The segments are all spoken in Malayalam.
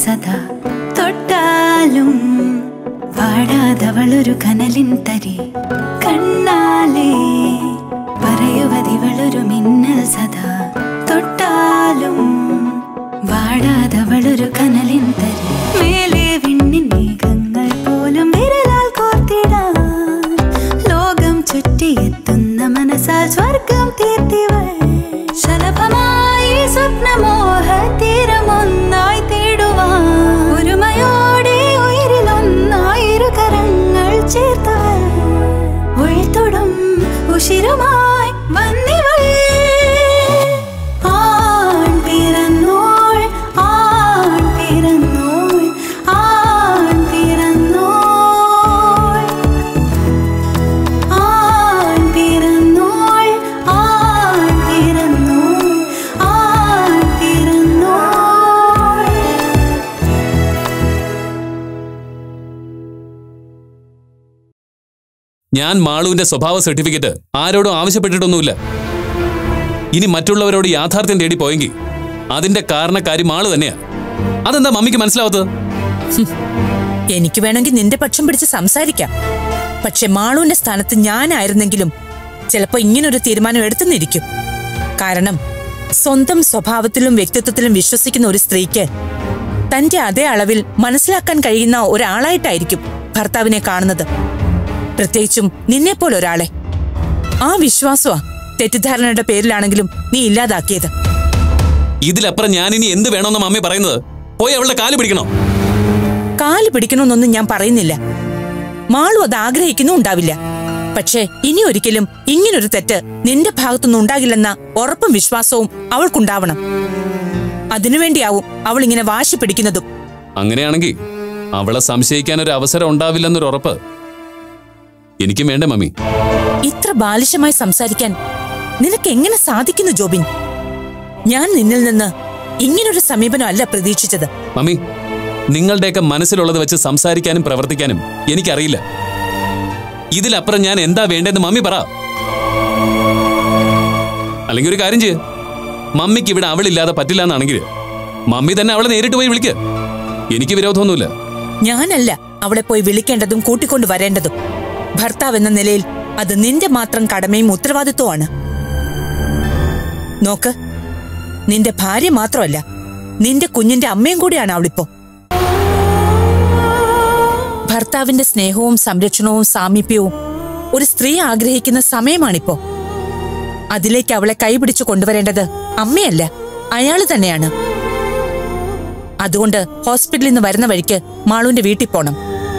സദാ തൊട്ടാലും വാടാതവളൊരു കനലിൻ തരി കണ്ണാലേ പറയുവതിവളൊരു മിന്നൽ സദാ തൊട്ടാലും വാടാതവളൊരു കനലിൻ തരി മേലെ വിണ്ണിൻ മേഘങ്ങൾ പോലും വിരലാൽ കോർത്തിടാൻ ലോകം ചുറ്റിയെത്തുന്ന മനസ്സാൽ സ്വർഗം തീർത്തിവൾ ശലഭമായി സ്വപ്നമോഹ തീരമൊന്നായി തേടുവാൻ ഒരുമയോടെ ഉയരിലൊന്നായിരു കരങ്ങൾ ചേർത്തവൾ ഉൾത്തൊടും ഉഷിരുമായി വന്നിവൾ ആൺ പിറന്നോൾ ആൺ പിറന്നോൾ ആൺ പിറന്നോൾ ആൺ പിറന്നോൾ ആൺ പിറന്നോൾ ആൺ പിറന്നോൾ ഞാൻ മാളുവിന്റെ സ്വഭാവ സർട്ടിഫിക്കറ്റ് ആരോടും ആവശ്യപ്പെട്ടിട്ടൊന്നുമില്ല ഇനി മറ്റുള്ളവരോട് യാഥാർത്ഥ്യം തേടി പോയെങ്കിൽ അതിന്റെ കാരണക്കാരി മാള് തന്നെയാ അതെന്താ മമ്മിക്ക് മനസ്സിലാവാത്തത് എനിക്ക് വേണമെങ്കിൽ നിന്റെ പക്ഷം പിടിച്ച് സംസാരിക്കാം പക്ഷെ മാളുവിന്റെ സ്ഥാനത്ത് ഞാനായിരുന്നെങ്കിലും ചിലപ്പോ ഇങ്ങനൊരു തീരുമാനം എടുത്തെന്നിരിക്കും കാരണം സ്വന്തം സ്വഭാവത്തിലും വ്യക്തിത്വത്തിലും വിശ്വസിക്കുന്ന ഒരു സ്ത്രീക്ക് തന്റെ അതേ അളവിൽ മനസ്സിലാക്കാൻ കഴിയുന്ന ഒരാളായിട്ടായിരിക്കും ഭർത്താവിനെ കാണുന്നത് പ്രത്യേകിച്ചും നിന്നെപ്പോലെ ഒരാളെ ആ വിശ്വാസമാ തെറ്റിദ്ധാരണയുടെ പേരിലാണെങ്കിലും നീ ഇല്ലാതാക്കിയത് ഇതിലപ്പുറം ഞാൻ ഇനി എന്ത് വേണമെന്ന് മമ്മി പറയുന്നത് പോയി അവളുടെ കാല് പിടിക്കണോ കാല് പിടിക്കണമെന്നൊന്നും ഞാൻ പറയുന്നില്ല മാളു അത് ആഗ്രഹിക്കുന്നു ഉണ്ടാവില്ല പക്ഷേ ഇനി ഒരിക്കലും ഇങ്ങനൊരു തെറ്റ് നിന്റെ ഭാഗത്തുനിന്ന് ഉണ്ടാകില്ലെന്ന ഉറപ്പും വിശ്വാസവും അവൾക്കുണ്ടാവണം അതിനുവേണ്ടിയാവും അവൾ ഇങ്ങനെ വാശി പിടിക്കുന്നതും അങ്ങനെയാണെങ്കിൽ അവളെ സംശയിക്കാൻ ഒരു അവസരം ഉണ്ടാവില്ലെന്നൊരു ഉറപ്പ് എനിക്കും വേണ്ടേ മമ്മി ഇത്ര ബാലിശമായി സംസാരിക്കാൻ നിനക്ക് എങ്ങനെ സാധിക്കുന്നു ജോബിൻ ഞാൻ നിന്നിൽ നിന്ന് ഇങ്ങനൊരു സമീപനം അല്ല പ്രതീക്ഷിച്ചത് മമ്മി നിങ്ങളുടെയൊക്കെ മനസ്സിലുള്ളത് വെച്ച് സംസാരിക്കാനും പ്രവർത്തിക്കാനും എനിക്കറിയില്ല ഇതിലപ്പുറം ഞാൻ എന്താ വേണ്ടതെന്ന് മമ്മി പറ അല്ലെങ്കിൽ ഒരു കാര്യം ചെയ്യ് മമ്മിക്ക് ഇവിടെ അവളില്ലാതെ പറ്റില്ല എന്നാണെങ്കിൽ മമ്മി തന്നെ അവളെ നേരിട്ട് പോയി വിളിക്ക് എനിക്ക് വിരോധമൊന്നുമില്ല ഞാനല്ല അവളെ പോയി വിളിക്കേണ്ടതും കൂട്ടിക്കൊണ്ടു വരേണ്ടതും ഭർത്താവ് എന്ന നിലയിൽ അത് നിന്റെ മാത്രം കടമയും ഉത്തരവാദിത്വമാണ് നോക്ക് നിന്റെ ഭാര്യ മാത്രമല്ല നിന്റെ കുഞ്ഞിന്റെ അമ്മയും കൂടിയാണ് അവളിപ്പോ ഭർത്താവിന്റെ സ്നേഹവും സംരക്ഷണവും സാമീപ്യവും ഒരു സ്ത്രീ ആഗ്രഹിക്കുന്ന സമയമാണിപ്പോ അതിലേക്ക് അവളെ കൈപിടിച്ചു കൊണ്ടുവരേണ്ടത് അമ്മയല്ല അയാള് തന്നെയാണ് അതുകൊണ്ട് ഹോസ്പിറ്റലിൽ നിന്ന് വരുന്ന വഴിക്ക് മാളുവിന്റെ വീട്ടിൽ പോണം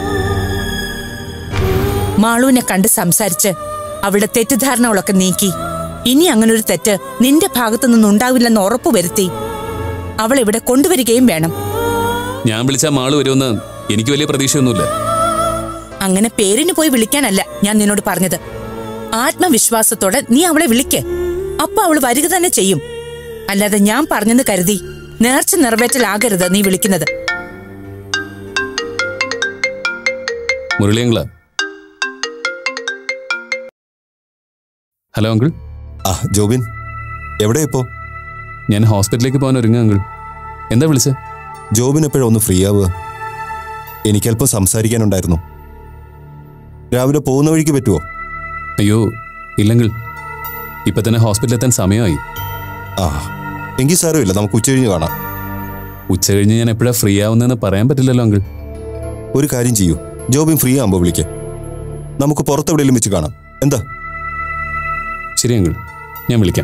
മാളുവിനെ കണ്ട് സംസാരിച്ച് അവളുടെ തെറ്റിദ്ധാരണകളൊക്കെ നീക്കി ഇനി അങ്ങനൊരു തെറ്റ് നിന്റെ ഭാഗത്തു നിന്നുണ്ടാവില്ലെന്ന് ഉറപ്പുവരുത്തി അവൾ ഇവിടെ കൊണ്ടുവരികയും വേണം ഞാൻ വിളിച്ച മാള് വരുമെന്ന് എനിക്ക് വലിയ പ്രതീക്ഷയൊന്നുമില്ല അങ്ങനെ പേരിന് പോയി വിളിക്കാനല്ല ഞാൻ നിന്നോട് പറഞ്ഞത് ആത്മവിശ്വാസത്തോടെ നീ അവളെ വിളിക്ക് അപ്പൊ അവൾ വരിക തന്നെ ചെയ്യും അല്ലാതെ ഞാൻ പറഞ്ഞെന്ന് കരുതി നേർച്ച നിറവേറ്റലാകരുത് നീ വിളിക്കുന്നത് മുരളിയങ്കള ഹലോ അങ്കിൾ ആ ജോബിൻ എവിടെ ഇപ്പോ ഞാൻ ഹോസ്പിറ്റലിലേക്ക് പോകാൻ ഒരുങ്ങ അങ്കിൾ എന്താ വിളിച്ചത് ജോബിൻ എപ്പോഴാ ഒന്ന് ഫ്രീ ആവുക എനിക്കല്പം സംസാരിക്കാനുണ്ടായിരുന്നു രാവിലെ പോകുന്ന വഴിക്ക് പറ്റുമോ അയ്യോ ഇല്ലെങ്കിൽ ഇപ്പൊ തന്നെ ഹോസ്പിറ്റലിൽ എത്താൻ സമയമായി ആ എങ്കിൽ സാരമില്ല നമുക്ക് ഉച്ചകഴിഞ്ഞ് കാണാം ഉച്ച കഴിഞ്ഞ് ഞാൻ എപ്പോഴാ ഫ്രീ ആവുന്നതെന്ന് പറയാൻ പറ്റില്ലല്ലോ അങ്കിൾ ഒരു കാര്യം ചെയ്യൂ ജോബിൻ ഫ്രീ ആകുമ്പോൾ വിളിക്കേ നമുക്ക് പുറത്തെവിടെയെങ്കിലും വെച്ച് കാണാം എന്താ ശരി അങ്കിൾ ഞാൻ വിളിക്കാം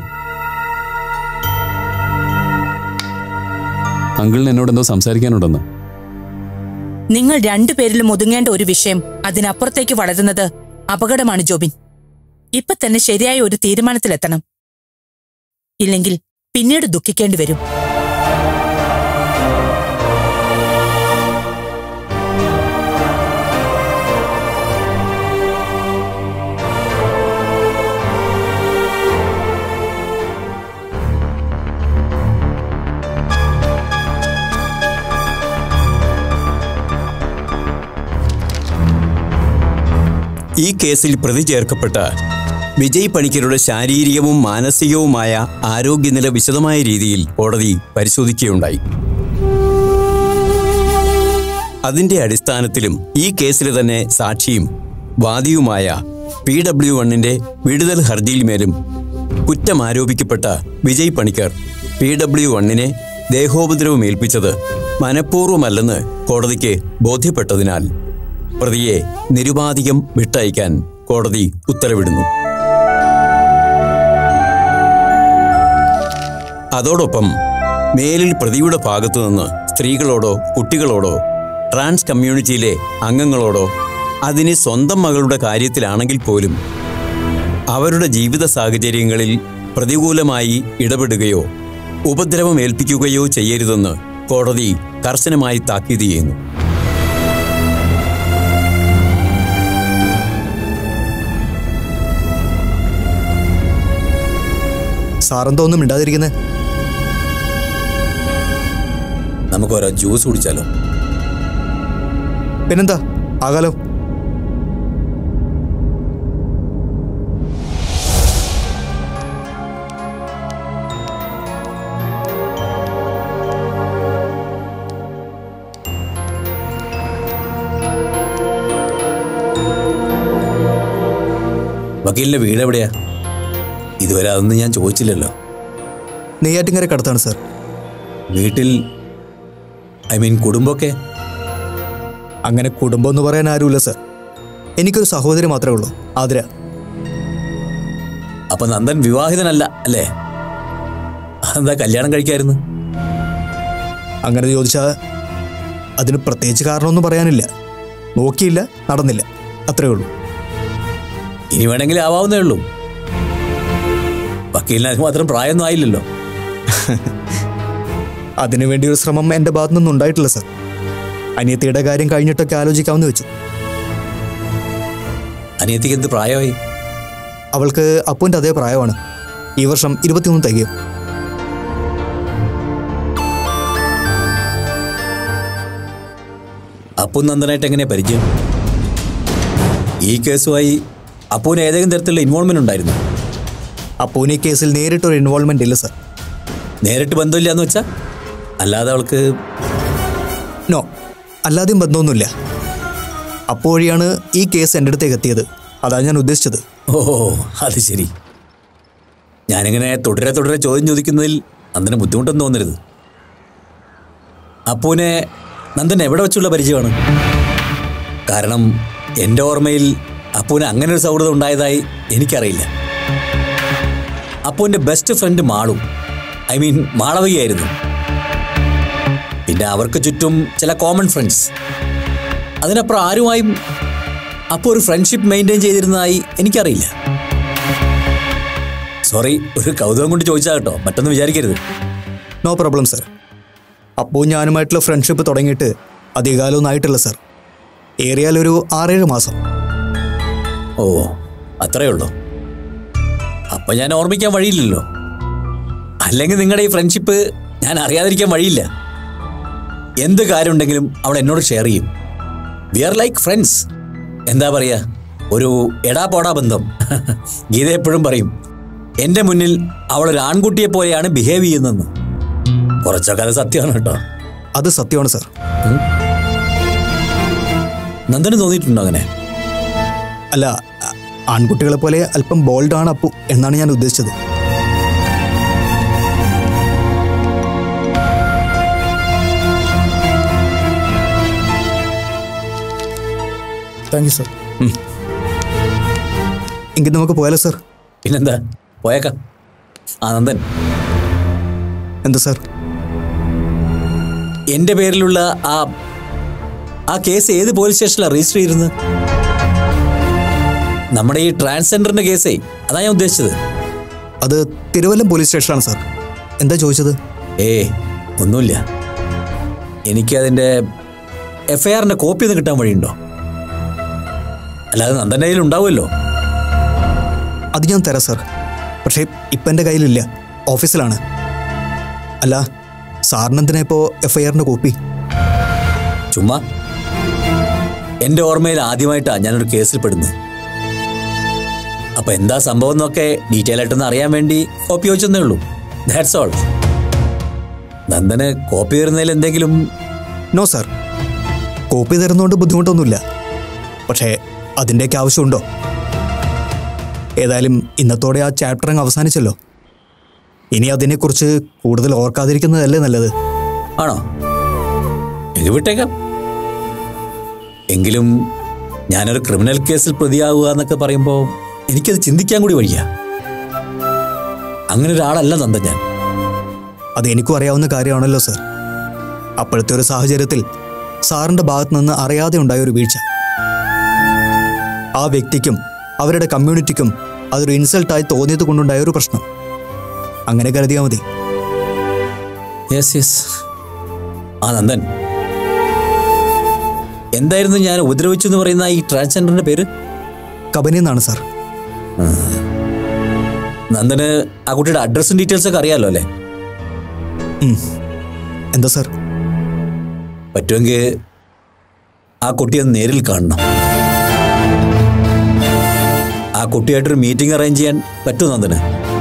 അങ്കിളിന് എന്നോട് എന്തോ സംസാരിക്കാനുണ്ടെന്ന് നിങ്ങൾ രണ്ടുപേരിലും ഒതുങ്ങേണ്ട ഒരു വിഷയം അതിനപ്പുറത്തേക്ക് വളരുന്നത് അപകടമാണ് ജോബിൻ ഇപ്പൊ തന്നെ ശരിയായ ഒരു തീരുമാനത്തിലെത്തണം ഇല്ലെങ്കിൽ പിന്നീട് ദുഃഖിക്കേണ്ടി വരും ഈ കേസിൽ പ്രതി ചേർക്കപ്പെട്ട വിജയ് പണിക്കരുടെ ശാരീരികവും മാനസികവുമായ ആരോഗ്യനില വിശദമായ രീതിയിൽ കോടതി പരിശോധിക്കുകയുണ്ടായി അതിന്റെ അടിസ്ഥാനത്തിലും ഈ കേസിലെ തന്നെ സാക്ഷിയും വാദിയുമായ പി ഡബ്ല്യു വണ്ണിന്റെ വിടുതൽ ഹർജിയിന്മേലും കുറ്റം ആരോപിക്കപ്പെട്ട വിജയ് പണിക്കർ പി ഡബ്ല്യു വണ്ണിനെ ദേഹോപദ്രവം ഏൽപ്പിച്ചത് മനഃപൂർവ്വമല്ലെന്ന് കോടതിക്ക് ബോധ്യപ്പെട്ടതിനാൽ പ്രതിയെ നിരുപാധികം വിട്ടയക്കാൻ കോടതി ഉത്തരവിടുന്നു അതോടൊപ്പം മേലിൽ പ്രതിയുടെ ഭാഗത്തുനിന്ന് സ്ത്രീകളോടോ കുട്ടികളോടോ ട്രാൻസ് കമ്മ്യൂണിറ്റിയിലെ അംഗങ്ങളോടോ അതിന് സ്വന്തം മകളുടെ കാര്യത്തിലാണെങ്കിൽ പോലും അവരുടെ ജീവിത സാഹചര്യങ്ങളിൽ പ്രതികൂലമായി ഇടപെടുകയോ ഉപദ്രവം ഏൽപ്പിക്കുകയോ ചെയ്യരുതെന്ന് കോടതി കർശനമായി താക്കീത് ചെയ്യുന്നു സാറെന്തോ ഒന്നും മിണ്ടാതിരിക്കുന്നത് നമുക്ക് ഓരോ ജ്യൂസ് കുടിച്ചാലോ പിന്നെന്താ ആകാലോ വക്കീലിന്റെ വീട് എവിടെയാ ഇതുവരെ അതൊന്നും ഞാൻ ചോദിച്ചില്ലല്ലോ നെയ്യാറ്റിങ്കര സാർ വീട്ടിൽ ഐ മീൻ കുടുംബമൊക്കെ അങ്ങനെ കുടുംബം എന്ന് പറയാൻ ആരുമില്ല സാർ എനിക്കൊരു സഹോദരി മാത്രമേ ഉള്ളൂ ആതിര അപ്പൊ നന്ദൻ വിവാഹിതനല്ല അല്ലേ അതെന്താ കല്യാണം കഴിക്കായിരുന്നു അങ്ങനെ ചോദിച്ചാൽ അതിന് പ്രത്യേകിച്ച് കാരണമൊന്നും പറയാനില്ല നോക്കിയില്ല നടന്നില്ല അത്രേ ഉള്ളൂ ഇനി വേണമെങ്കിൽ ആവാവുന്നേ ഉള്ളൂ വക്കീലിന് അതിന് മാത്രം പ്രായമൊന്നും ആയില്ലല്ലോ അതിനുവേണ്ടി ഒരു ശ്രമം എൻ്റെ ഭാഗത്തു നിന്നും ഉണ്ടായിട്ടില്ല സാർ അനിയത്തിയുടെ കാര്യം കഴിഞ്ഞിട്ടൊക്കെ ആലോചിക്കാമെന്ന് വെച്ചു അനിയത്തിക്ക് എന്ത് പ്രായമായി അവൾക്ക് അപ്പുവിൻ്റെ അതേ പ്രായമാണ് ഈ വർഷം ഇരുപത്തിമൂന്ന് തികയും അപ്പു നന്ദനായിട്ട് എങ്ങനെയാ പരിചയം ഈ കേസുമായി അപ്പുവിന് ഏതെങ്കിലും തരത്തിലുള്ള ഇൻവോൾവ്മെന്റ് ഉണ്ടായിരുന്നു അപ്പുവിന് ഈ കേസിൽ നേരിട്ടൊരു ഇൻവോൾവ്മെൻ്റ് ഇല്ല സാർ നേരിട്ട് ബന്ധമില്ല എന്ന് വെച്ചാ അല്ലാതെ അവൾക്ക് നോ അല്ലാതെയും ബന്ധമൊന്നുമില്ല അപ്പു വഴിയാണ് ഈ കേസ് എൻ്റെ അടുത്തേക്ക് എത്തിയത് അതാണ് ഞാൻ ഉദ്ദേശിച്ചത് ഓ അത് ശരി ഞാനിങ്ങനെ തുടരെ തുടരെ ചോദ്യം ചോദിക്കുന്നതിൽ നന്ദന് ബുദ്ധിമുട്ടൊന്നും തോന്നരുത് അപ്പുവിനെ നന്ദൻ എവിടെ വെച്ചുള്ള പരിചയമാണ് കാരണം എൻ്റെ ഓർമ്മയിൽ അപ്പുവിന് അങ്ങനെ ഒരു സൗഹൃദം ഉണ്ടായതായി എനിക്കറിയില്ല അപ്പുവിൻ്റെ best friend Malu I mean മാളവികയായിരുന്നു പിന്നെ അവർക്ക് ചുറ്റും ചില കോമൺ ഫ്രണ്ട്സ് അതിനപ്പുറം ആരുമായും അപ്പോൾ ഒരു ഫ്രണ്ട്ഷിപ്പ് മെയിൻറ്റെയിൻ ചെയ്തിരുന്നതായി എനിക്കറിയില്ല സോറി ഒരു കൗതുകം കൊണ്ട് ചോദിച്ചാ കേട്ടോ മറ്റൊന്നും വിചാരിക്കരുത് നോ പ്രോബ്ലം സാർ അപ്പു ഞാനുമായിട്ടുള്ള ഫ്രണ്ട്ഷിപ്പ് തുടങ്ങിയിട്ട് അധികകാലമൊന്നും ആയിട്ടില്ല സാർ ഏറിയാലൊരു ആറേഴ് മാസം ഓ അത്രയേ ഉള്ളൂ അപ്പൊ ഞാൻ ഓർമ്മിക്കാൻ വഴിയില്ലല്ലോ അല്ലെങ്കിൽ നിങ്ങളുടെ ഈ ഫ്രണ്ട്ഷിപ്പ് ഞാൻ അറിയാതിരിക്കാൻ വഴിയില്ല എന്ത് കാര്യമുണ്ടെങ്കിലും അവൾ എന്നോട് ഷെയർ ചെയ്യും വി ആർ ലൈക്ക് ഫ്രണ്ട്സ് എന്താ പറയാ ഒരു എടാ പോടാ ബന്ധം ഗീത എപ്പോഴും പറയും എൻ്റെ മുന്നിൽ അവൾ ഒരു ആൺകുട്ടിയെ പോലെയാണ് ബിഹേവ് ചെയ്യുന്നതെന്ന് കുറച്ചൊക്കെ അത് സത്യമാണ് കേട്ടോ അത് സത്യമാണ് സാർ നന്ദന് തോന്നിയിട്ടുണ്ടോ അങ്ങനെ അല്ല ആ- ആൺകുട്ടികളെ പോലെ അല്പം ബോൾഡാണ് അപ്പു എന്നാണ് ഞാൻ ഉദ്ദേശിച്ചത് താങ്ക് യു സാർ എങ്കിൽ നമുക്ക് പോയാലോ സാർ പിന്നെന്താ പോയേക്കാം ആ നന്ദൻ എന്താ സാർ എന്റെ പേരിലുള്ള ആ ആ കേസ് ഏത് പോലീസ് സ്റ്റേഷനിലാണ് രജിസ്റ്റർ ചെയ്തിരുന്നത് നമ്മുടെ ഈ ട്രാൻസ്ജെൻഡറിന്റെ കേസേ അതാ ഞാൻ ഉദ്ദേശിച്ചത് അത് തിരുവല്ലം പോലീസ് സ്റ്റേഷനാണ് സാർ എന്താ ചോദിച്ചത് ഏ ഒന്നുമില്ല എനിക്ക് അതിന്റെ എഫ് ഐ ആറിന്റെ കോപ്പി ഒന്ന് കിട്ടാൻ വഴിയുണ്ടോ അല്ലാതെ നന്ദൻ്റെ കയ്യിൽ ഉണ്ടാവുമല്ലോ അത് ഞാൻ തരാം സാർ പക്ഷേ ഇപ്പം എൻ്റെ കയ്യിലില്ല ഓഫീസിലാണ് അല്ല സാറിനെന്തിനാ ഇപ്പോൾ എഫ് ഐ ആറിൻ്റെ കോപ്പി ചുമ്മാ എന്റെ ഓർമ്മയിൽ ആദ്യമായിട്ടാണ് ഞാനൊരു കേസിൽ പെടുന്നത് അപ്പൊ എന്താ സംഭവം എന്നൊക്കെ ഡീറ്റെയിൽ ആയിട്ടൊന്ന് അറിയാൻ വേണ്ടി കോപ്പി ചോദിച്ചെന്നേ ഉള്ളൂ ദാറ്റ്സ് ഓൾ നന്ദന് കോപ്പി തരുന്നതിൽ എന്തെങ്കിലും നോ സാർ കോപ്പി തരുന്നതുകൊണ്ട് ബുദ്ധിമുട്ടൊന്നുമില്ല പക്ഷേ അതിൻ്റെയൊക്കെ ആവശ്യമുണ്ടോ ഏതായാലും ഇന്നത്തോടെ ആ ചാപ്റ്റർ അങ്ങ് അവസാനിച്ചല്ലോ ഇനി അതിനെക്കുറിച്ച് കൂടുതൽ ഓർക്കാതിരിക്കുന്നതല്ലേ നല്ലത് ആണോ എങ്കിൽ വിട്ടേക്കാം എങ്കിലും ഞാനൊരു ക്രിമിനൽ കേസിൽ പ്രതിയാവുക എന്നൊക്കെ പറയുമ്പോൾ എനിക്കത് ചിന്തിക്കാൻ കൂടി വഴിയാ അങ്ങനെ ഒരാളല്ല നന്ദൻ ഞാൻ അത് എനിക്കും അറിയാവുന്ന കാര്യമാണല്ലോ സർ അപ്പോഴത്തെ ഒരു സാഹചര്യത്തിൽ സാറിൻ്റെ ഭാഗത്ത് നിന്ന് അറിയാതെ ഉണ്ടായ ഒരു വീഴ്ച ആ വ്യക്തിക്കും അവരുടെ കമ്മ്യൂണിറ്റിക്കും അതൊരു ഇൻസൾട്ടായി തോന്നിയത് കൊണ്ടുണ്ടായ ഒരു പ്രശ്നം അങ്ങനെ കരുതിയാൽ മതി യെസ് യെസ് ആ നന്ദൻ എന്തായിരുന്നു ഞാൻ ഉപദ്രവിച്ചു എന്ന് പറയുന്ന ഈ ട്രാൻസ്ജെൻഡറിന്റെ പേര് കബനി എന്നാണ് സാർ നന്ദന് ആ കുട്ടിയുടെ അഡ്രസ്സും ഡീറ്റെയിൽസ് ഒക്കെ അറിയാലോ അല്ലേ എന്താ സാർ പറ്റുമെങ്കിൽ ആ കുട്ടിയെ ഒന്ന് നേരിൽ കാണണം ആ കുട്ടിയായിട്ടൊരു മീറ്റിംഗ് അറേഞ്ച് ചെയ്യാൻ പറ്റുമോ നന്ദന്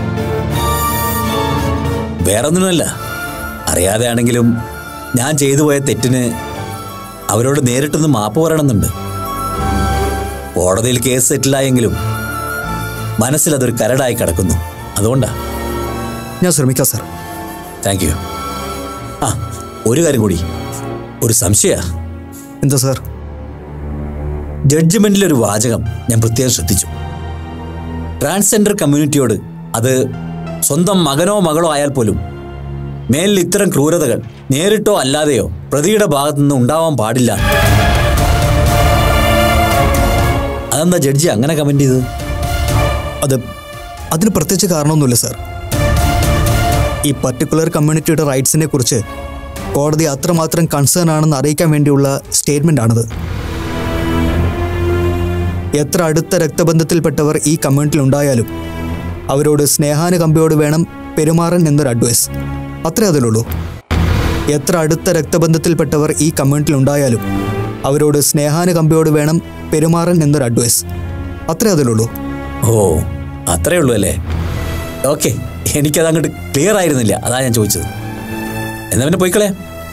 വേറൊന്നിനുമല്ല അറിയാതെ ആണെങ്കിലും ഞാൻ ചെയ്തു പോയ തെറ്റിന് അവരോട് നേരിട്ടൊന്ന് മാപ്പ് പറയണമെന്നുണ്ട് കോടതിയിൽ കേസ് സെറ്റിലായെങ്കിലും മനസ്സിൽ അതൊരു കരടായി കിടക്കുന്നു അതുകൊണ്ടാ ഞാൻ ശ്രമിക്കാം സാർ താങ്ക് യു ആ ഒരു കാര്യം കൂടി ഒരു സംശയ എന്താ സാർ ജഡ്ജ്മെന്റിലെ ഒരു വാചകം ഞാൻ പ്രത്യേകം ശ്രദ്ധിച്ചു ട്രാൻസ്ജെൻഡർ കമ്മ്യൂണിറ്റിയോട് അത് സ്വന്തം മകനോ മകളോ ആയാൽ പോലും മേലിൽ ഇത്തരം ക്രൂരതകൾ നേരിട്ടോ അല്ലാതെയോ പ്രതിയുടെ ഭാഗത്തു നിന്ന് ഉണ്ടാവാൻ പാടില്ല അതെന്താ ജഡ്ജി അങ്ങനെ കമന്റ് ചെയ്തത് അത് അതിന് പ്രത്യേകിച്ച് കാരണമൊന്നുമില്ല സാർ ഈ പർട്ടിക്കുലർ കമ്മ്യൂണിറ്റിയുടെ റൈറ്റ്സിനെ കുറിച്ച് കോടതി അത്രമാത്രം കൺസേൺ ആണെന്ന് അറിയിക്കാൻ വേണ്ടിയുള്ള സ്റ്റേറ്റ്മെന്റ് ആണത് എത്ര അടുത്ത രക്തബന്ധത്തിൽപ്പെട്ടവർ ഈ കമ്മ്യൂണിറ്റിയിൽ ഉണ്ടായാലും അവരോട് സ്നേഹാനുകമ്പയോട് വേണം പെരുമാറാൻ എന്നൊരു അഡ്വൈസ് അത്രേ അതിലുള്ളൂ എത്ര അടുത്ത രക്തബന്ധത്തിൽപ്പെട്ടവർ ഈ കമ്മ്യൂണിറ്റിയിൽ ഉണ്ടായാലും അവരോട് സ്നേഹാനുകമ്പയോട് വേണം പെരുമാറാൻ എന്നൊരു അഡ്വൈസ് അത്രേ അതിലുള്ളൂ ഓ അത്രേ ഉള്ളൂ അല്ലേ ഓക്കെ എനിക്കത് അങ്ങോട്ട് ക്ലിയർ ആയിരുന്നില്ല അതാ ഞാൻ ചോദിച്ചത് എന്നാ പിന്നെ പോയിക്കളെ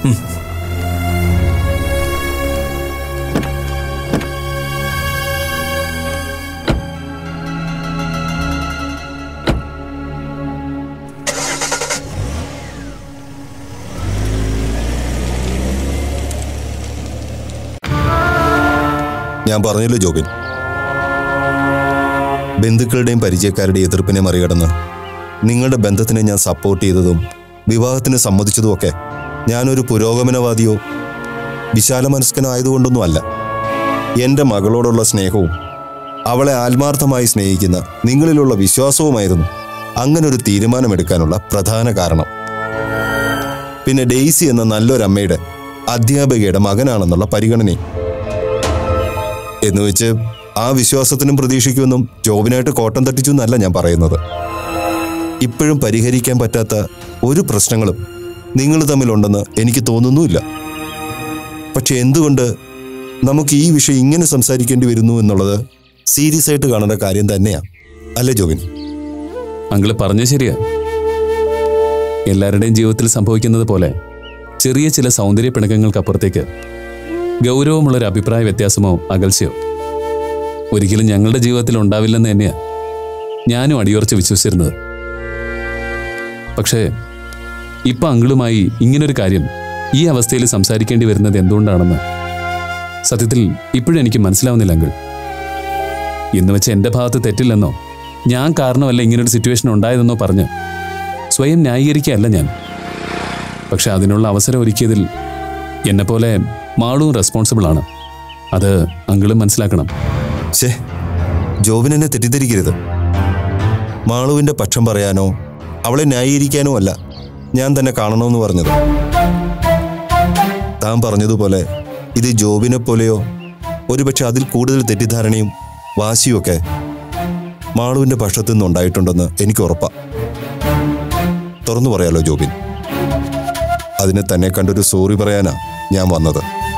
ഞാൻ പറഞ്ഞല്ലോ ജോബിൻ ബന്ധുക്കളുടെയും പരിചയക്കാരുടെയും എതിർപ്പിനെ മറികടന്ന് നിങ്ങളുടെ ബന്ധത്തിനെ ഞാൻ സപ്പോർട്ട് ചെയ്തതും വിവാഹത്തിന് സമ്മതിച്ചതുമൊക്കെ ഞാനൊരു പുരോഗമനവാദിയോ വിശാലമനസ്കനോ ആയതുകൊണ്ടൊന്നും അല്ല എൻ്റെ മകളോടുള്ള സ്നേഹവും അവളെ ആത്മാർത്ഥമായി സ്നേഹിക്കുന്ന നിങ്ങളിലുള്ള വിശ്വാസവുമായിരുന്നു അങ്ങനൊരു തീരുമാനമെടുക്കാനുള്ള പ്രധാന കാരണം പിന്നെ ഡെയ്സി എന്ന നല്ലൊരമ്മയുടെ അധ്യാപികയുടെ മകനാണെന്നുള്ള പരിഗണനയും എന്നുവെച്ച് ആ വിശ്വാസത്തിനും പ്രതീക്ഷിക്കുമെന്നും ജോബിനായിട്ട് കോട്ടം തട്ടിച്ചു എന്നല്ല ഞാൻ പറയുന്നത് ഇപ്പോഴും പരിഹരിക്കാൻ പറ്റാത്ത ഒരു പ്രശ്നങ്ങളും നിങ്ങൾ തമ്മിലുണ്ടെന്ന് എനിക്ക് തോന്നുന്നുമില്ല പക്ഷെ എന്തുകൊണ്ട് നമുക്ക് ഈ വിഷയം ഇങ്ങനെ സംസാരിക്കേണ്ടി വരുന്നു എന്നുള്ളത് സീരിയസ് ആയിട്ട് കാണേണ്ട കാര്യം തന്നെയാണ് അല്ലേ ജോബിൻ അങ്കിള് പറഞ്ഞ ശരിയാ എല്ലാവരുടെയും ജീവിതത്തിൽ സംഭവിക്കുന്നത് പോലെ ചെറിയ ചില സൗന്ദര്യ പിണക്കങ്ങൾക്കപ്പുറത്തേക്ക് ഗൗരവമുള്ളൊരു അഭിപ്രായ വ്യത്യാസമോ അകൽച്ചയോ ഒരിക്കലും ഞങ്ങളുടെ ജീവിതത്തിൽ ഉണ്ടാവില്ലെന്ന് തന്നെയാ ഞാനും അടിയുറച്ച് വിശ്വസിച്ചിരുന്നത് പക്ഷേ ഇപ്പൊ അങ്കിളുമായി ഇങ്ങനൊരു കാര്യം ഈ അവസ്ഥയിൽ സംസാരിക്കേണ്ടി വരുന്നത് എന്തുകൊണ്ടാണെന്ന് സത്യത്തിൽ ഇപ്പോഴും എനിക്ക് മനസ്സിലാവുന്നില്ല അങ്കിൾ എന്ന് വെച്ച് എന്റെ ഭാഗത്ത് തെറ്റില്ലെന്നോ ഞാൻ കാരണമല്ല ഇങ്ങനൊരു സിറ്റുവേഷൻ ഉണ്ടായതെന്നോ പറഞ്ഞ് സ്വയം ന്യായീകരിക്കുകയല്ല ഞാൻ പക്ഷെ അതിനുള്ള അവസരം ഒരുക്കിയതിൽ എന്നെപ്പോലെ മാളും റെസ്പോൺസിബിൾ ആണ് അത് അങ്കിളും മനസ്സിലാക്കണം ശേ ജോബിൻ എന്നെ തെറ്റിദ്ധരിക്കരുത് മാളുവിന്റെ പക്ഷം പറയാനോ അവളെ ന്യായീകരിക്കാനോ അല്ല ഞാൻ തന്നെ കാണണമെന്ന് പറഞ്ഞത് താൻ പറഞ്ഞതുപോലെ ഇത് ജോബിനെ പോലെയോ ഒരുപക്ഷെ അതിൽ കൂടുതൽ തെറ്റിദ്ധാരണയും വാശിയും ഒക്കെ മാളുവിന്റെ പക്ഷത്തു നിന്നുണ്ടായിട്ടുണ്ടെന്ന് എനിക്ക് ഉറപ്പാ തുറന്നു പറയാലോ ജോബിൻ അതിന് തന്നെ കണ്ടൊരു സോറി പറയാനാ ഞാൻ വന്നത്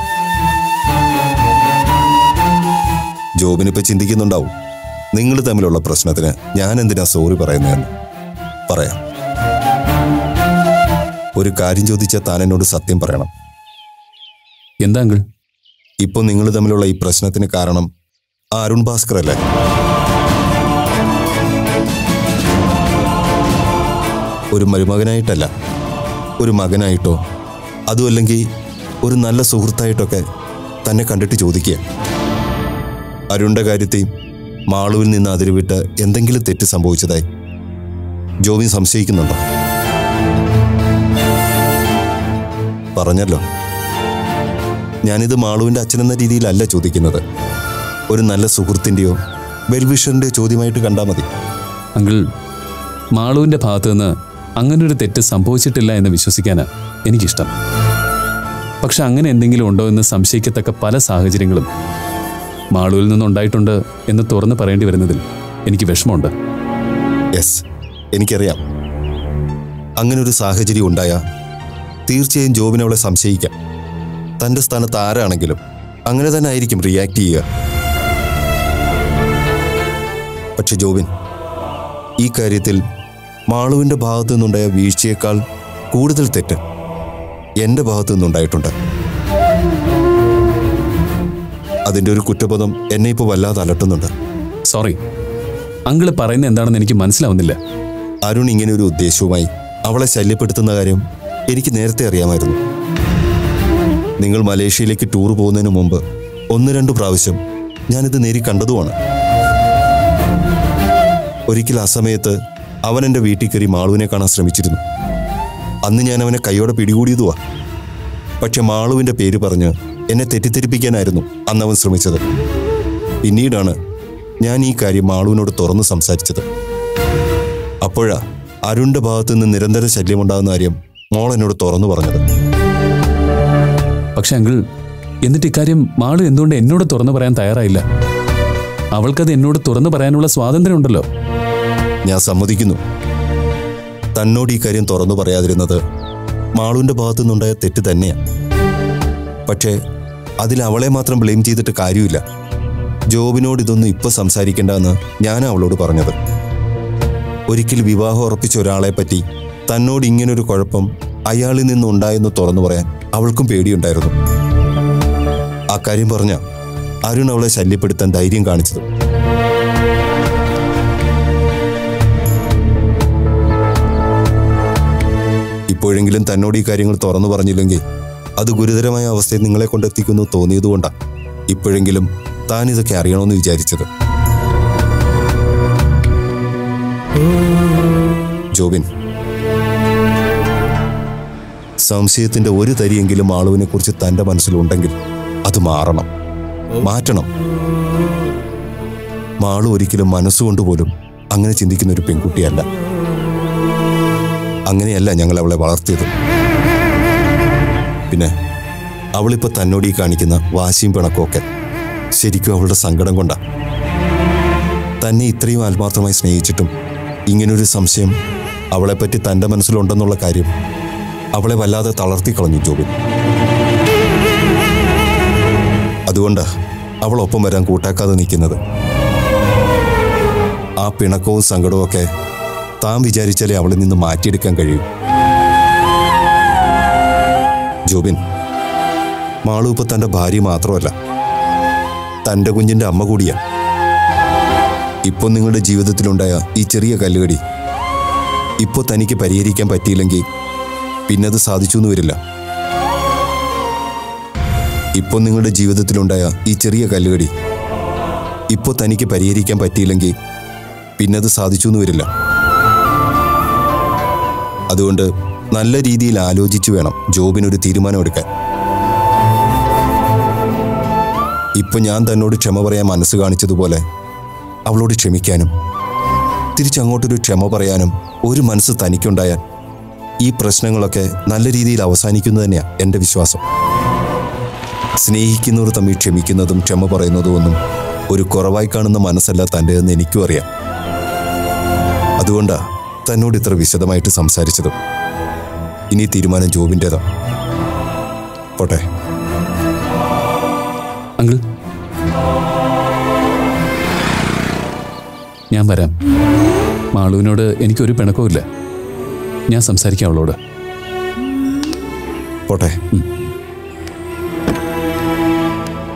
ജോബിനിപ്പോ ചിന്തിക്കുന്നുണ്ടാവും നിങ്ങൾ തമ്മിലുള്ള പ്രശ്നത്തിന് ഞാൻ എന്തിനാ സോറി പറയുന്നതെന്ന് പറയാം ഒരു കാര്യം ചോദിച്ചാൽ താൻ എന്നോട് സത്യം പറയണം എന്താ അങ്കിൾ ഇപ്പൊ നിങ്ങൾ തമ്മിലുള്ള ഈ പ്രശ്നത്തിന് കാരണം ആ അരുൺ ഭാസ്കർ അല്ലേ ഒരു മരുമകനായിട്ടല്ല ഒരു മകനായിട്ടോ അതുമല്ലെങ്കിൽ ഒരു നല്ല സുഹൃത്തായിട്ടൊക്കെ തന്നെ കണ്ടിട്ട് ചോദിക്കുക അരുണിന്റെ കാര്യത്തിൽ മാളുവിൽ നിന്ന് അതിരുവിട്ട് എന്തെങ്കിലും തെറ്റ് സംഭവിച്ചതായി ജോബിൻ സംശയിക്കുന്നുണ്ടോ പറഞ്ഞല്ലോ ഞാനിത് മാളുവിന്റെ അച്ഛനെന്ന രീതിയിലല്ല ചോദിക്കുന്നത് ഒരു നല്ല സുഹൃത്തിന്റെയോ വെൽവിഷറിന്റെയോ ചോദ്യമായിട്ട് കണ്ടാൽ മതി അങ്കിൾ മാളുവിന്റെ ഭാഗത്തു നിന്ന് അങ്ങനൊരു തെറ്റ് സംഭവിച്ചിട്ടില്ല എന്ന് വിശ്വസിക്കാനാ എനിക്കിഷ്ടം പക്ഷെ അങ്ങനെ എന്തെങ്കിലും ഉണ്ടോ എന്ന് സംശയിക്കത്തക്ക പല സാഹചര്യങ്ങളും മാളുവിൽ നിന്നുണ്ടായിട്ടുണ്ട് എന്ന് തുറന്നു പറയേണ്ടി വരുന്നതിൽ എനിക്ക് വിഷമമുണ്ട് യെസ് എനിക്കറിയാം അങ്ങനെ ഒരു സാഹചര്യം ഉണ്ടായ തീർച്ചയായും ജോബിനെ അവളെ സംശയിക്കാം തന്റെ സ്ഥാനത്ത് ആരാണെങ്കിലും അങ്ങനെ തന്നെ ആയിരിക്കും റിയാക്ട് ചെയ്യുക പക്ഷെ ജോബിൻ ഈ കാര്യത്തിൽ മാളുവിന്റെ ഭാഗത്തു നിന്നുണ്ടായ വീഴ്ചയേക്കാൾ കൂടുതൽ തെറ്റ് എന്റെ ഭാഗത്തു നിന്നുണ്ടായിട്ടുണ്ട് അതിന്റെ ഒരു കുറ്റബോധം എന്നെ ഇപ്പോൾ വല്ലാതെ അലട്ടുന്നുണ്ട് സോറി അങ്കിള് പറയുന്നത് എന്താണെന്ന് എനിക്ക് മനസ്സിലാവുന്നില്ല അരുൺ ഇങ്ങനെ ഒരു ഉദ്ദേശവുമായി അവളെ ശല്യപ്പെടുത്തുന്ന കാര്യം എനിക്ക് നേരത്തെ അറിയാമായിരുന്നു നിങ്ങൾ മലേഷ്യയിലേക്ക് ടൂർ പോകുന്നതിന് മുമ്പ് ഒന്ന് രണ്ട് പ്രാവശ്യം ഞാനിത് നേരി കണ്ടതുമാണ് ഒരിക്കൽ ആ സമയത്ത് അവൻ എൻ്റെ വീട്ടിൽ കയറി മാളുവിനെ കാണാൻ ശ്രമിച്ചിരുന്നു അന്ന് ഞാൻ അവനെ കൈയോടെ പിടികൂടിയതുവാ പക്ഷെ മാളുവിൻ്റെ പേര് പറഞ്ഞ് എന്നെ തെറ്റിദ്ധരിപ്പിക്കാനായിരുന്നു അന്ന് അവൻ ശ്രമിച്ചത് പിന്നീടാണ് ഞാൻ ഈ കാര്യം മാളുവിനോട് തുറന്ന് സംസാരിച്ചത് അപ്പോഴാ അരുണിന്റെ ഭാഗത്തു നിന്ന് നിരന്തര ശല്യമുണ്ടാകുന്ന കാര്യം മോൾ എന്നോട് തുറന്നു പറഞ്ഞത് പക്ഷെ അങ്കിൾ എന്നിട്ട് ഇക്കാര്യം മാളു എന്തുകൊണ്ട് എന്നോട് തുറന്നു പറയാൻ തയ്യാറായില്ല അവൾക്കത് എന്നോട് തുറന്നു പറയാനുള്ള സ്വാതന്ത്ര്യമുണ്ടല്ലോ ഞാൻ സമ്മതിക്കുന്നു തന്നോട് ഈ കാര്യം തുറന്നു പറയാതിരുന്നത് മാളുവിന്റെ ഭാഗത്തു നിന്നുണ്ടായ തെറ്റ് തന്നെയാ പക്ഷേ അതിൽ അവളെ മാത്രം ബ്ലെയിം ചെയ്തിട്ട് കാര്യമില്ല ജോബിനോട് ഇതൊന്നും ഇപ്പൊ സംസാരിക്കേണ്ടെന്ന് ഞാൻ അവളോട് പറഞ്ഞത് ഒരിക്കൽ വിവാഹം ഉറപ്പിച്ച ഒരാളെ പറ്റി തന്നോട് ഇങ്ങനൊരു കുഴപ്പം അയാളിൽ നിന്നുണ്ടായെന്ന് തുറന്നു പറയാൻ അവൾക്കും പേടിയുണ്ടായിരുന്നു ആ കാര്യം പറഞ്ഞ അരുൺ അവളെ ശല്യപ്പെടുത്താൻ ധൈര്യം കാണിച്ചത് ഇപ്പോഴെങ്കിലും തന്നോട് ഈ കാര്യങ്ങൾ തുറന്നു പറഞ്ഞില്ലെങ്കിൽ അത് ഗുരുതരമായ അവസ്ഥയിൽ നിങ്ങളെ കൊണ്ടെത്തിക്കുന്നു തോന്നിയതുകൊണ്ടാണ് ഇപ്പോഴെങ്കിലും താൻ ഇതൊക്കെ അറിയണമെന്ന് വിചാരിച്ചത് ജോബിൻ സംശയത്തിന്റെ ഒരു തരിയെങ്കിലും ആളുവിനെ കുറിച്ച് തന്റെ മനസ്സിലുണ്ടെങ്കിൽ അത് മാറണം മാറ്റണം മാളു ഒരിക്കലും മനസ്സുകൊണ്ട് പോലും അങ്ങനെ ചിന്തിക്കുന്ന ഒരു പെൺകുട്ടിയല്ല അങ്ങനെയല്ല ഞങ്ങൾ അവളെ വളർത്തിയത് പിന്നെ അവളിപ്പോ തന്നോട് ഈ കാണിക്കുന്ന വാശിയും പിണക്കമൊക്കെ ശരിക്കും അവളുടെ സങ്കടം കൊണ്ടാ തന്നെ ഇത്രയും ആത്മാർത്ഥമായി സ്നേഹിച്ചിട്ടും ഇങ്ങനൊരു സംശയം അവളെപ്പറ്റി തന്റെ മനസ്സിലുണ്ടെന്നുള്ള കാര്യം അവളെ വല്ലാതെ തളർത്തി കളഞ്ഞു ജോബിൻ അതുകൊണ്ടാ അവൾ ഒപ്പം വരാൻ കൂട്ടാക്കാതെ നിൽക്കുന്നത് ആ പിണക്കവും സങ്കടവും ഒക്കെ താൻ വിചാരിച്ചാലേ അവളിൽ നിന്ന് മാറ്റിയെടുക്കാൻ കഴിയൂ ജോബിൻ മാളു ഇപ്പൊ തന്റെ ഭാര്യ മാത്രമല്ല തന്റെ കുഞ്ഞിന്റെ അമ്മ കൂടിയാ ഇപ്പൊ നിങ്ങളുടെ ജീവിതത്തിലുണ്ടായ ഈ ചെറിയ കല്ലുകടി ഇപ്പൊ തനിക്ക് പരിഹരിക്കാൻ പറ്റിയില്ലെങ്കിൽ പിന്നത് സാധിച്ചു എന്ന് വരില്ല ഇപ്പൊ നിങ്ങളുടെ ജീവിതത്തിലുണ്ടായ ഈ ചെറിയ കല്ലുകടി ഇപ്പൊ തനിക്ക് പരിഹരിക്കാൻ പറ്റിയില്ലെങ്കിൽ പിന്നത് സാധിച്ചു എന്ന് വരില്ല അതുകൊണ്ട് നല്ല രീതിയിൽ ആലോചിച്ചു വേണം ജോബിനൊരു തീരുമാനമെടുക്കാൻ ഇപ്പൊ ഞാൻ തന്നോട് ക്ഷമ പറയാൻ മനസ്സ് കാണിച്ചതുപോലെ അവളോട് ക്ഷമിക്കാനും തിരിച്ചങ്ങോട്ടൊരു ക്ഷമ പറയാനും ഒരു മനസ്സ് തനിക്കുണ്ടായാൽ ഈ പ്രശ്നങ്ങളൊക്കെ നല്ല രീതിയിൽ അവസാനിക്കുന്നു തന്നെയാണ് എൻ്റെ വിശ്വാസം സ്നേഹിക്കുന്നവർ തമ്മിൽ ക്ഷമിക്കുന്നതും ക്ഷമ പറയുന്നതും ഒന്നും ഒരു കുറവായി കാണുന്ന മനസ്സല്ല തൻ്റെതെന്ന് എനിക്കും അറിയാം അതുകൊണ്ടാ തന്നോട് ഇത്ര വിശദമായിട്ട് സംസാരിച്ചത് ഇനി തീരുമാനം ജോബിൻ്റെതാ പോട്ടെ അങ്കിൾ ഞാൻ വരാം മാളുവിനോട് എനിക്കൊരു പിണക്കവുമില്ല ഞാൻ സംസാരിക്കാം അവളോട് പോട്ടെ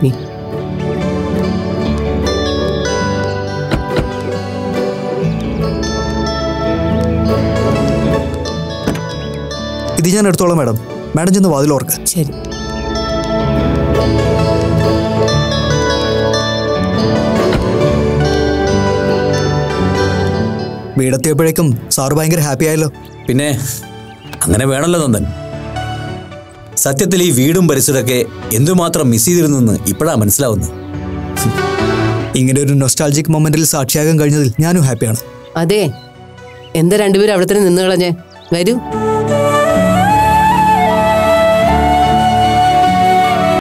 മീ ഇത് ഞാൻ എടുത്തോളാം മാഡം മാഡം ചെന്ന് വാതിൽ ഓർക്ക് ശരി വീടെത്തിയപ്പോഴേക്കും സാറ് ഭയങ്കര ഹാപ്പി ആയല്ലോ പിന്നെ അങ്ങനെ വേണമല്ലോ നന്ദൻ സത്യത്തിൽ ഈ വീടും പരിസരമൊക്കെ എന്തുമാത്രം മിസ് ചെയ്തിരുന്നെന്ന് ഇപ്പോഴാ മനസ്സിലാവുന്നത് ഇങ്ങനെ ഒരു നൊസ്റ്റാൾജിക് മൊമെന്റിൽ സാക്ഷിയാകാൻ കഴിഞ്ഞതിൽ ഞാനും ഹാപ്പിയാണ് അതെ എന്താ രണ്ടുപേരും അവിടെ തന്നെ നിന്ന് കളഞ്ഞേ വരൂ